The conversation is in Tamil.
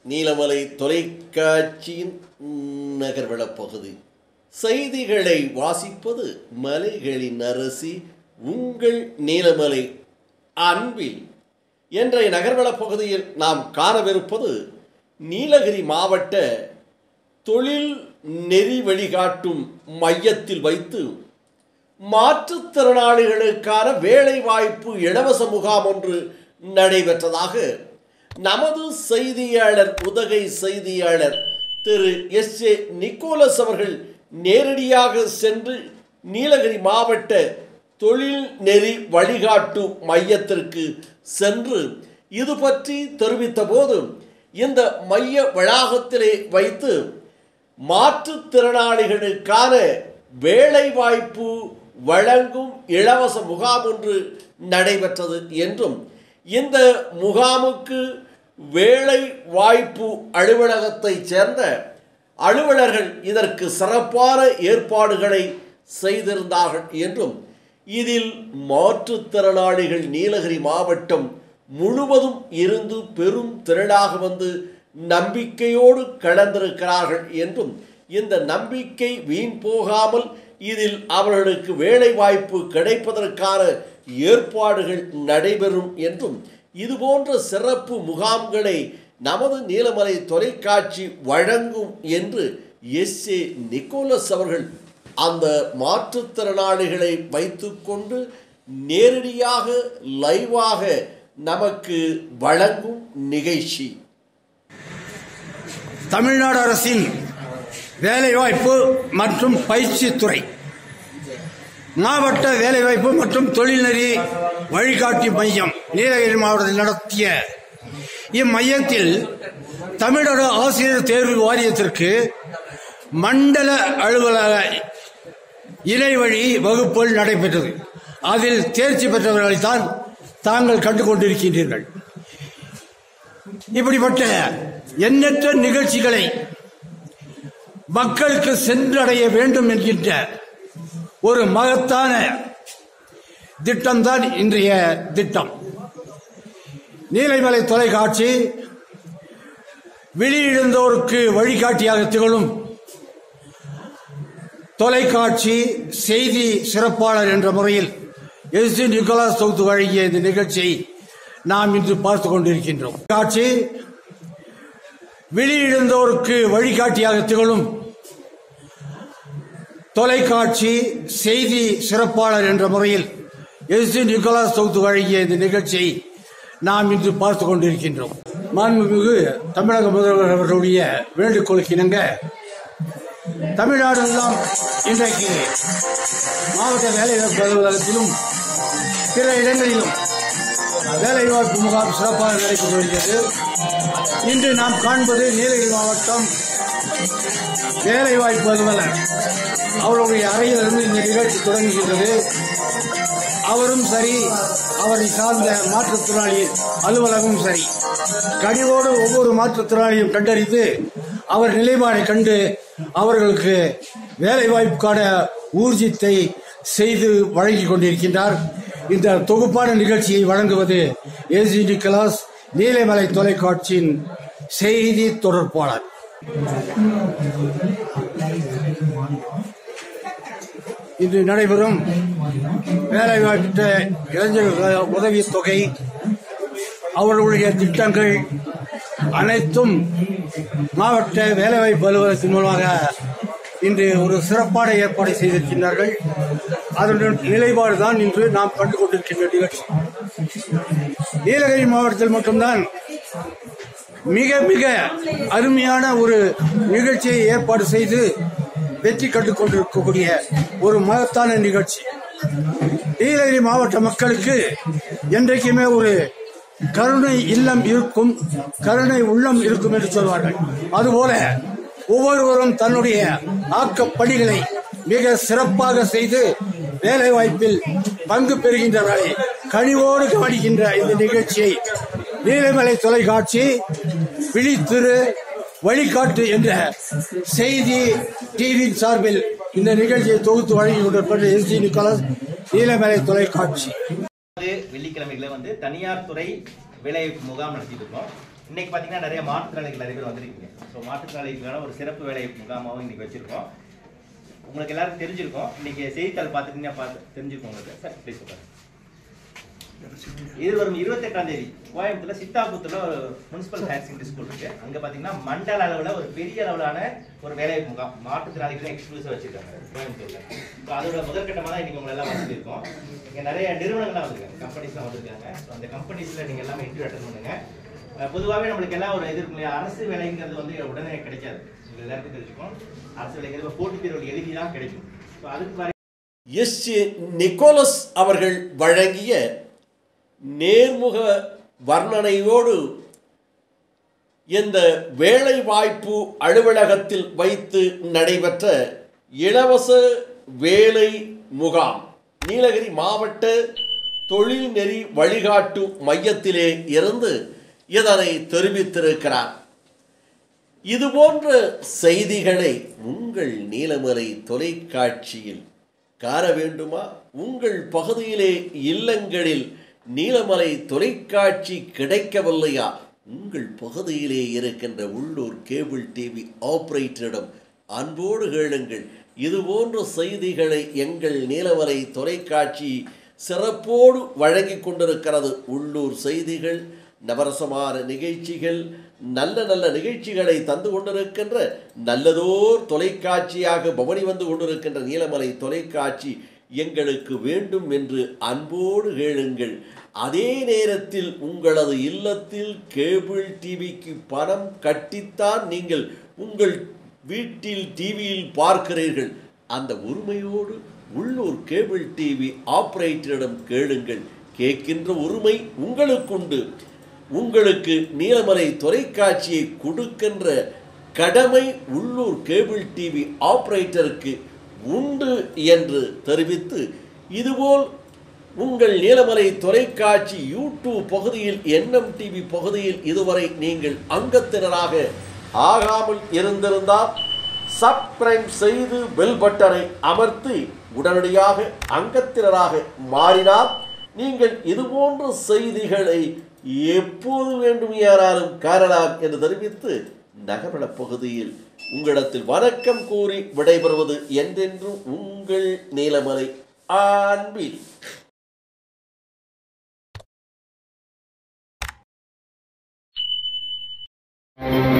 நீலமலை தொலைக்காட்சியின் நகர்வளப் பகுதி செய்திகளை வாசிப்பது மலைகளின் அரசி உங்கள் நீலமலை அன்பில் இன்றைய நகர்வளப் பகுதியில் நாம் காணவிருப்பது நீலகிரி மாவட்ட தொழில் நெறி வழிகாட்டும் மையத்தில் வைத்து மாற்றுத்திறனாளிகளுக்கான வேலைவாய்ப்பு இலவச முகாம் ஒன்று நடைபெற்றதாக நமது செய்தியாளர் உதகை செய்தியாளர் திரு எஸ் ஏ நிக்கோலஸ் அவர்கள் நேரடியாக சென்று நீலகிரி மாவட்ட தொழில் நெறி வழிகாட்டு மையத்திற்கு சென்று இது பற்றி தெரிவித்த போது இந்த மைய வளாகத்திலே வைத்து மாற்றுத்திறனாளிகளுக்கான வேலைவாய்ப்பு வழங்கும் இலவச முகாம் ஒன்று நடைபெற்றது என்றும் இந்த முகாமுக்கு வேலை வாய்ப்பு அலுவலகத்தைச் சேர்ந்த அலுவலர்கள் இதற்கு சிறப்பான ஏற்பாடுகளை செய்திருந்தார்கள் என்றும் இதில் மாற்றுத்திறனாளிகள் நீலகிரி மாவட்டம் முழுவதும் இருந்து பெரும் திரளாக வந்து நம்பிக்கையோடு கலந்திருக்கிறார்கள் என்றும் இந்த நம்பிக்கை வீண் போகாமல் இதில் அவர்களுக்கு வேலை வாய்ப்பு கிடைப்பதற்கான ஏற்பாடுகள் நடைபெறும் என்றும் இதுபோன்ற சிறப்பு முகாம்களை நமது நீலமலை தொலைக்காட்சி வழங்கும் என்று எஸ் ஏ நிக்கோலஸ் அவர்கள் அந்த மாற்றுத்திறனாளிகளை வைத்துக்கொண்டு நேரடியாக லைவாக நமக்கு வழங்கும் நிகழ்ச்சி தமிழ்நாடு அரசின் வேலைவாய்ப்பு மற்றும் பயிற்சித்துறை மாவட்ட வேலைவாய்ப்பு மற்றும் தொழில்நெறி வழிகாட்டி மையம் நீலகிரி மாவட்டத்தில் நடத்திய இம்மையத்தில் தமிழக ஆசிரியர் தேர்வு வாரியத்திற்கு மண்டல அலுவலக இணைவழி வகுப்புகள் நடைபெற்றது அதில் தேர்ச்சி பெற்றவர்களைத்தான் தாங்கள் கண்டு கொண்டிருக்கின்றீர்கள் இப்படிப்பட்ட எண்ணற்ற நிகழ்ச்சிகளை மக்களுக்கு சென்றடைய வேண்டும் என்கின்ற ஒரு மகத்தான திட்டம்தான் இன்றைய திட்டம் நீலைமலை தொலைக்காட்சி வெளியிழந்தோருக்கு வழிகாட்டியாக திகழும் தொலைக்காட்சி செய்தி சிறப்பாளர் என்ற முறையில் எஸ் டி நிக்கோலாஸ் தொகுத்து வழங்கிய இந்த நிகழ்ச்சியை நாம் இன்று பார்த்துக் கொண்டிருக்கின்றோம் காட்சி வெளியிழந்தோருக்கு வழிகாட்டியாக திகழும் தொலைக்காட்சி செய்தி சிறப்பாளர் என்ற முறையில் எஸ் டி நிக்கோலாஸ் தொகுத்து வழங்கிய இந்த நிகழ்ச்சியை நாம் இன்று பார்த்துக் கொண்டிருக்கின்றோம் மாண்புமிகு தமிழக முதல்வர் அவர்களுடைய வேண்டுகோளுக்கு இணங்க தமிழ்நாடு எல்லாம் இன்றைக்கு மாவட்ட வேலைவாய்ப்பு அலுவலகத்திலும் பிற இடங்களிலும் வேலைவாய்ப்பு முகாம் சிறப்பாக நடைபெற்று வருகிறது இன்று நாம் காண்பது நீலகிரி மாவட்டம் வேலைவாய்ப்பு அலுவலர் அவருடைய அறையிலிருந்து இந்த நிகழ்ச்சி தொடங்குகின்றது அவரும் சரி அவரை சார்ந்த மாற்றுத்திறனாளி அலுவலகமும் சரி கனிவோடு ஒவ்வொரு மாற்றுத்திறனாளியும் கண்டறிந்து அவர் நிலைப்பாடை கண்டு அவர்களுக்கு வேலைவாய்ப்புக்கான ஊர்ஜித்தை செய்து வழங்கிக் கொண்டிருக்கின்றார் இந்த தொகுப்பான நிகழ்ச்சியை வழங்குவது ஏசி நிக்கலாஸ் நீலைமலை தொலைக்காட்சியின் செய்தி தொடர்பாளர் இன்று நடைபெறும் வேலைவாய்ப்பு இளைஞர்கள் உதவித் தொகை அவர்களுடைய திட்டங்கள் அனைத்தும் மாவட்ட வேலைவாய்ப்பு அலுவலகத்தின் மூலமாக இன்று ஒரு சிறப்பான ஏற்பாடு செய்திருக்கின்றார்கள் அதனுடைய நிலைப்பாடுதான் இன்று நாம் கண்டு கொண்டிருக்கின்ற நிகழ்ச்சி நீலகிரி மாவட்டத்தில் மட்டும்தான் மிக மிக அருமையான ஒரு நிகழ்ச்சியை ஏற்பாடு செய்து வெற்றி கண்டுக் கொண்டிருக்கக்கூடிய ஒரு மகத்தான நிகழ்ச்சி நீலகிரி மாவட்ட மக்களுக்கு என்றைக்குமே ஒரு கருணை இல்லம் இருக்கும் கருணை உள்ளம் இருக்கும் என்று சொல்வார்கள் அதுபோல ஒவ்வொருவரும் தன்னுடைய ஆக்கப் பணிகளை மிக சிறப்பாக செய்து வேலை வாய்ப்பில் பங்கு பெறுகின்றவர்களை கனிவோடு கவனிக்கின்ற இந்த நிகழ்ச்சியை நீலமலை தொலைக்காட்சி விழித்திரு வழிகாட்டு என்ற செய்தி டிவி சார்பில் இந்த நிகழ்ச்சியை தொகுத்து வழங்கி கொண்டிருப்பது எஸ் டி நிக்கோலஸ் நீலமலை தொலைக்காட்சி வந்து வெள்ளிக்கிழமைகளை வந்து தனியார் துறை வேலைவாய்ப்பு முகாம் நடத்திட்டு இருக்கோம் இன்னைக்கு பார்த்தீங்கன்னா நிறைய மாற்றுத்திறனாளிகள் நிறைய பேர் வந்திருக்கீங்க ஸோ மாற்றுத்திறனாளிகளுக்கான ஒரு சிறப்பு வேலை முகாமாகவும் இன்னைக்கு வச்சிருக்கோம் உங்களுக்கு எல்லாருக்கும் தெரிஞ்சிருக்கும் இன்னைக்கு செய்தித்தாள் பார்த்துட்டீங்கன்னா பார்த்து தெரிஞ்சிருக்கும் உங்களுக்கு சார் ப்ளீஸ் சொல்லுங்கள் இது வரும் இருபத்தெட்டாம் தேதி கோயம்புத்தூர்ல சித்தாபுத்தூர்ல ஒரு முனிசிபல் ஹையர் செகண்டரி ஸ்கூல் இருக்கு அங்க பாத்தீங்கன்னா மண்டல அளவுல ஒரு பெரிய அளவிலான ஒரு வேலை முகாம் மாற்றுத்திறனாளிகள் எக்ஸ்க்ளூசிவ் வச்சிருக்காங்க கோயம்புத்தூர்ல ஸோ அதோட முதற்கட்டமா தான் இன்னைக்கு உங்களை எல்லாம் வந்திருக்கோம் இங்க நிறைய நிறுவனங்கள்லாம் வந்திருக்காங்க கம்பெனிஸ்லாம் வந்திருக்காங்க ஸோ அந்த கம்பெனிஸ்ல நீங்க எல்லாமே இன்டர்வியூ அட்டன் பண்ணுங்க அஹ் பொதுவாகவே நம்மளுக்கு எல்லாம் ஒரு இது இருக்கும் இல்லையா அரசு வேலைங்கிறது வந்து உடனே கிடைக்காது உங்களுக்கு எல்லாருக்கும் தெரிஞ்சுக்கும் அரசு வேலைங்கிறது போட்டித் தேர்வுகள் எழுதி தான் கிடைக்கும் ஸோ அதுக்கு வரை எஸ் ஏ நிக்கோலஸ் அவர்கள் வழங்கிய நேர்முக வர்ணனையோடு இந்த வேலைவாய்ப்பு அலுவலகத்தில் வைத்து நடைபெற்ற இலவச வேலை முகாம் நீலகிரி மாவட்ட தொழில்நெறி வழிகாட்டு மையத்திலே இருந்து இதனை தெரிவித்திருக்கிறார் இதுபோன்ற செய்திகளை உங்கள் நீலமலை தொலைக்காட்சியில் காண வேண்டுமா உங்கள் பகுதியிலே இல்லங்களில் நீலமலை தொலைக்காட்சி கிடைக்கவில்லையா உங்கள் பகுதியிலே இருக்கின்ற உள்ளூர் கேபிள் டிவி ஆபரேட்டரிடம் அன்போடு கேளுங்கள் இதுபோன்ற செய்திகளை எங்கள் நீலமலை தொலைக்காட்சி சிறப்போடு வழங்கிக் கொண்டிருக்கிறது உள்ளூர் செய்திகள் நவரசமான நிகழ்ச்சிகள் நல்ல நல்ல நிகழ்ச்சிகளை தந்து கொண்டிருக்கின்ற நல்லதோர் தொலைக்காட்சியாக பவனி வந்து கொண்டிருக்கின்ற நீலமலை தொலைக்காட்சி எங்களுக்கு வேண்டும் என்று அன்போடு கேளுங்கள் அதே நேரத்தில் உங்களது இல்லத்தில் கேபிள் டிவிக்கு பணம் கட்டித்தான் நீங்கள் உங்கள் வீட்டில் டிவியில் பார்க்கிறீர்கள் அந்த உரிமையோடு உள்ளூர் கேபிள் டிவி ஆபரேட்டரிடம் கேளுங்கள் கேட்கின்ற உரிமை உங்களுக்குண்டு உங்களுக்கு நீலமலை தொலைக்காட்சியை கொடுக்கின்ற கடமை உள்ளூர் கேபிள் டிவி ஆபரேட்டருக்கு உண்டு என்று தெரிவித்து இதுபோல் உங்கள் நீலமலை தொலைக்காட்சி யூடியூப் பகுதியில் என்எம் டிவி பகுதியில் இதுவரை நீங்கள் அங்கத்தினராக ஆகாமல் இருந்திருந்தால் சப்ஸ்கிரைப் செய்து பெல் பட்டனை அமர்த்தி உடனடியாக அங்கத்தினராக மாறினால் நீங்கள் இதுபோன்ற செய்திகளை எப்போது வேண்டுமையானாலும் காணலாம் என்று தெரிவித்து நகர்வள பகுதியில் உங்களிடத்தில் வணக்கம் கூறி விடைபெறுவது என்றென்றும் உங்கள் நீலமலை அன்பில் Thank you.